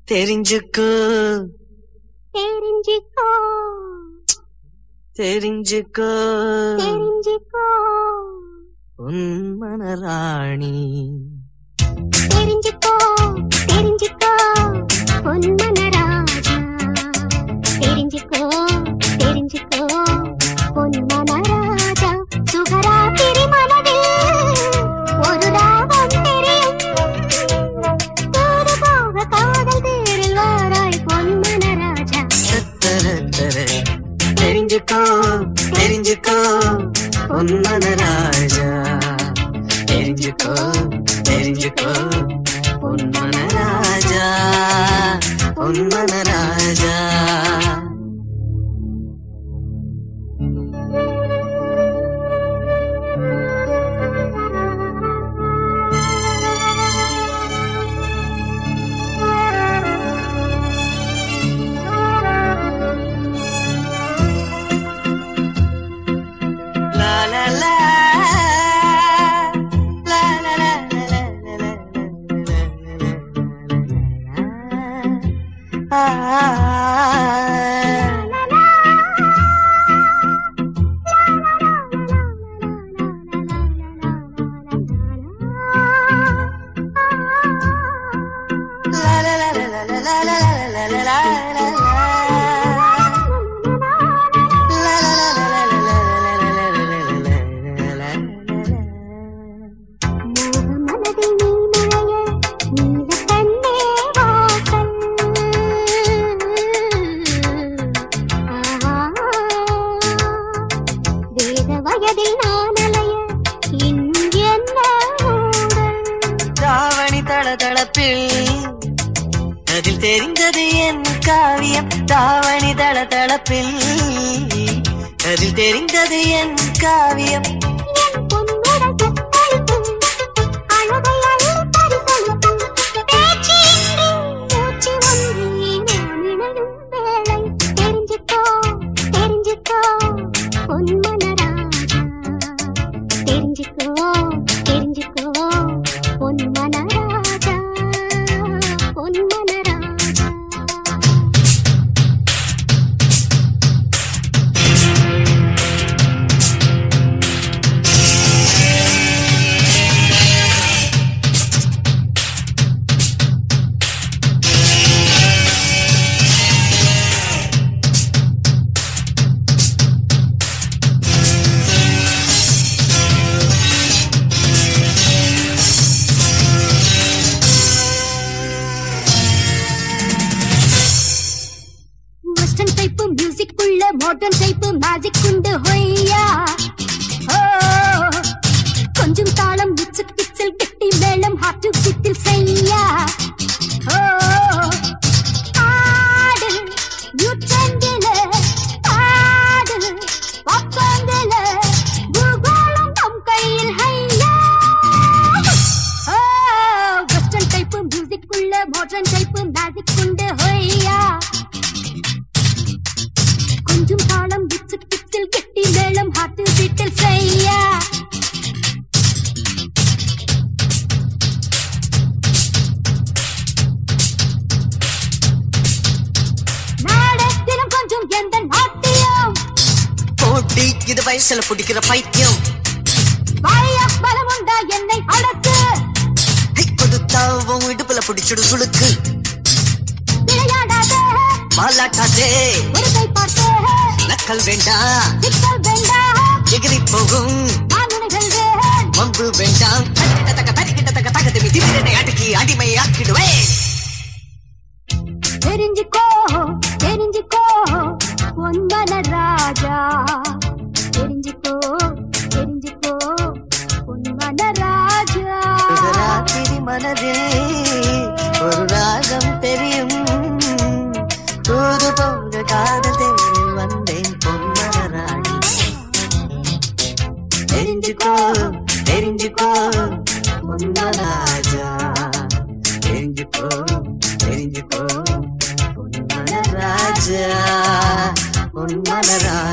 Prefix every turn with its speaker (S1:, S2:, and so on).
S1: தெரிஞ்சுக்கோ
S2: தெரிஞ்சுக்கோ
S1: தெரிஞ்சுக்கோ
S2: தெரிஞ்சுக்கோ
S1: உன் மனராணி
S2: தெரிஞ்சுக்கோ தெரிஞ்சுக்கோ பொன்மன ராஜா தெரிஞ்சுக்கோ தெரிஞ்சுக்கோ பொன்மன ராஜா சுகராத்திரி மனதில் ஒரு ராகம் தெரியும் தூது போக காதல் தேரில் வாராய் பொன்மன ராஜா
S1: தத்தரத்தர. தெரிஞ்சுக்கோ தெரிஞ்சுக்கோ உன் மனராஜா தெரிஞ்சுக்கோ தெரிஞ்சுக்கோ உன் மனராஜா உன் மனராஜா La la la. La la la la la la la la la la. La la la la la la la la la la la la la. La la la la la la la la la la la la
S2: மனதில் நீ நுழைய நீல கண்ணே வாசல் வேத வயதில் நான் அலைய இன்னும் என்ன ஊடல்
S1: தாவணி தளதளப்பில் அதில் தெரிந்தது என் காவியம் தாவணி தளதளப்பில் அதில் தெரிந்தது என் காவியம்
S2: என் பொன்னுடல் தத்தளிக்கும் அழகை அள்ளிப் பரிசளிக்கும் பேச்சின்றி மூச்சு ஒன்றி நான் இணையும் வேளை தெரிஞ்சுக்கோ தெரிஞ்சுக்கோ பொன்மன ராஜா தெரிஞ்சுக்கோ தெரிஞ்சுக்கோ பொன்மன ராஜா பொன்மன ராஜா வெஸ்டர்ன் டைப் மியூசிக் உள்ள மாடர்ன் டைப் மேஜிக் உண்டு ஹொய்யா ஓ கொஞ்சம் தாளம் மிக்சட் பிக்சல் கெட்டி மேளம் ஹார்ட் பித்தில் செய்யா ஓ ஆடு யூட்ரெண்டில ஆடு பக்கங்கில பூகோளம் நம் கையில் ஹையா ஓ வெஸ்டர்ன் டைப் மியூசிக் உள்ள மாடர்ன் டைப் மேஜிக் உண்டு ஹொய்யா கொஞ்சம் தாளம் விச்சு பிச்சில் கெட்டி மேளம் ஹாட்டு வீட்டில் செய்யா நாடத்திலும் கொஞ்சம் எந்த நாட்டியம்
S1: போட்டி இது வயசுல பிடிக்கிற பைத்தியம்
S2: வாய பலம் உண்டா என்னை அடக்கு
S1: கை கொடுத்தாவும் இடுப்புல பிடிச்சிடு சுளுக்கு
S2: விளையாடாத
S1: மாலாட்டாதே
S2: ஒரு கை பார்த்து
S1: நக்கல் வேண்டாம்
S2: சிக்கல் வேண்டாம்
S1: எகிரி போகும்
S2: நான் நினைகின்றேன்
S1: வம்பு வேண்டாம் தட்டிட்ட தக்க தடிக்கிட்ட தக்க தகத்து திடீரெனை அடுக்கி அடிமை ஆக்கிடுவேன்
S2: தெரிஞ்சுக்கோ தெரிஞ்சுக்கோ பொன்மன ராஜா தெரிஞ்சுக்கோ தெரிஞ்சுக்கோ பொன்மன ராஜா
S1: ராத்திரி மனதில் ஒரு ராகம் தெரியும் தூது போக காதல் தேரில் வந்தேன் பொன்மராணி தெரிஞ்சுக்கோ தெரிஞ்சுக்கோ பொன்மராஜா தெரிஞ்சுக்கோ தெரிஞ்சுக்கோ பொன்மராஜா பொன்மராஜா